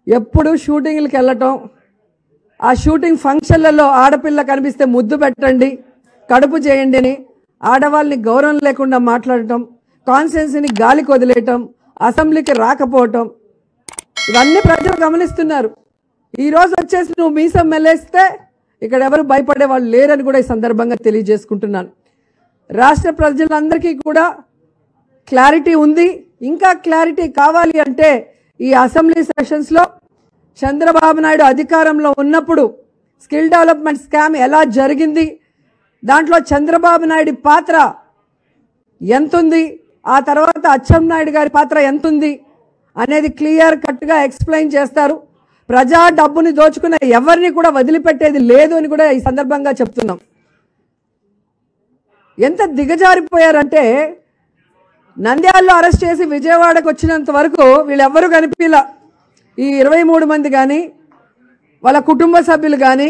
ఎప్పుడు షూటింగ్లకు వెళ్ళటం ఆ షూటింగ్ ఫంక్షన్లలో ఆడపిల్ల కనిపిస్తే ముద్దు పెట్టండి కడుపు చేయండి అని ఆడవాళ్ళని గౌరవం లేకుండా మాట్లాడటం కాన్స్టిట్యున్సీని గాలికి వదిలేయటం అసెంబ్లీకి రాకపోవటం ఇవన్నీ ప్రజలు గమనిస్తున్నారు ఈ రోజు వచ్చేసి నువ్వు మీసం మెల్లేస్తే ఇక్కడ ఎవరు భయపడే వాళ్ళు లేరని కూడా ఈ సందర్భంగా తెలియజేసుకుంటున్నాను రాష్ట్ర ప్రజలందరికీ కూడా క్లారిటీ ఉంది ఇంకా క్లారిటీ కావాలి అంటే ఈ అసెంబ్లీ సెషన్స్లో చంద్రబాబు నాయుడు అధికారంలో ఉన్నప్పుడు స్కిల్ డెవలప్మెంట్ స్కామ్ ఎలా జరిగింది దాంట్లో చంద్రబాబు నాయుడు పాత్ర ఎంతుంది ఆ తర్వాత అచ్చెం నాయుడు గారి పాత్ర ఎంతుంది అనేది క్లియర్ కట్గా ఎక్స్ప్లెయిన్ చేస్తారు ప్రజా డబ్బుని దోచుకున్న ఎవరిని కూడా వదిలిపెట్టేది లేదు అని కూడా ఈ సందర్భంగా చెప్తున్నాం ఎంత దిగజారిపోయారంటే నంద్యాలలో అరెస్ట్ చేసి విజయవాడకు వచ్చినంత వరకు వీళ్ళెవ్వరూ కనిపించలా ఈ ఇరవై మూడు మంది కానీ వాళ్ళ కుటుంబ సభ్యులు కానీ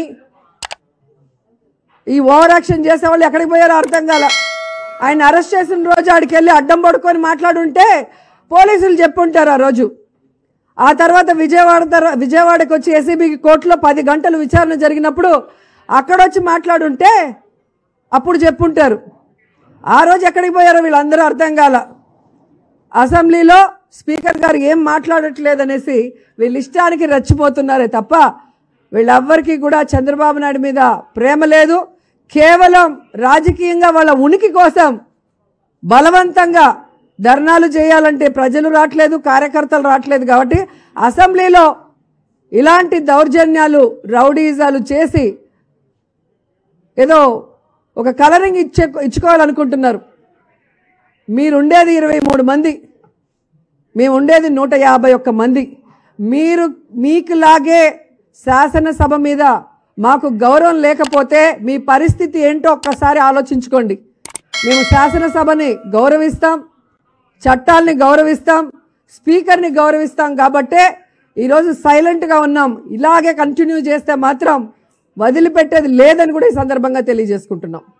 ఈ ఓవర్ యాక్షన్ చేసే వాళ్ళు ఎక్కడికి పోయారో అర్థం కాల ఆయన అరెస్ట్ చేసిన రోజు ఆడికి వెళ్ళి అడ్డం పడుకొని మాట్లాడుంటే పోలీసులు చెప్పుంటారు ఆ రోజు ఆ తర్వాత విజయవాడ తర- విజయవాడకు వచ్చి ఏసీబీకి కోర్టులో పది గంటలు విచారణ జరిగినప్పుడు అక్కడొచ్చి మాట్లాడుంటే అప్పుడు చెప్పుంటారు ఆ రోజు ఎక్కడికి పోయారో వీళ్ళందరూ అర్థం కాల అసెంబ్లీలో స్పీకర్ గారు ఏం మాట్లాడట్లేదనేసి వీళ్ళ ఇష్టానికి రెచ్చిపోతున్నారే తప్ప వీళ్ళెవ్వరికీ కూడా చంద్రబాబు నాయుడు మీద ప్రేమ లేదు కేవలం రాజకీయంగా వాళ్ళ ఉనికి కోసం బలవంతంగా ధర్నాలు చేయాలంటే ప్రజలు రావట్లేదు కార్యకర్తలు రావట్లేదు కాబట్టి అసెంబ్లీలో ఇలాంటి దౌర్జన్యాలు రౌడీజాలు చేసి ఏదో ఒక కలరింగ్ ఇచ్చే ఇచ్చుకోవాలనుకుంటున్నారు మీరుండేది ఇరవై మూడు మంది మేము ఉండేది నూట యాభై ఒక్క మంది మీరు మీకులాగే శాసనసభ మీద మాకు గౌరవం లేకపోతే మీ పరిస్థితి ఏంటో ఒక్కసారి ఆలోచించుకోండి మేము శాసనసభని గౌరవిస్తాం చట్టాల్ని గౌరవిస్తాం స్పీకర్ని గౌరవిస్తాం కాబట్టే ఈరోజు సైలెంట్గా ఉన్నాం ఇలాగే కంటిన్యూ చేస్తే మాత్రం వదిలిపెట్టేది లేదని కూడా ఈ సందర్భంగా తెలియజేసుకుంటున్నాం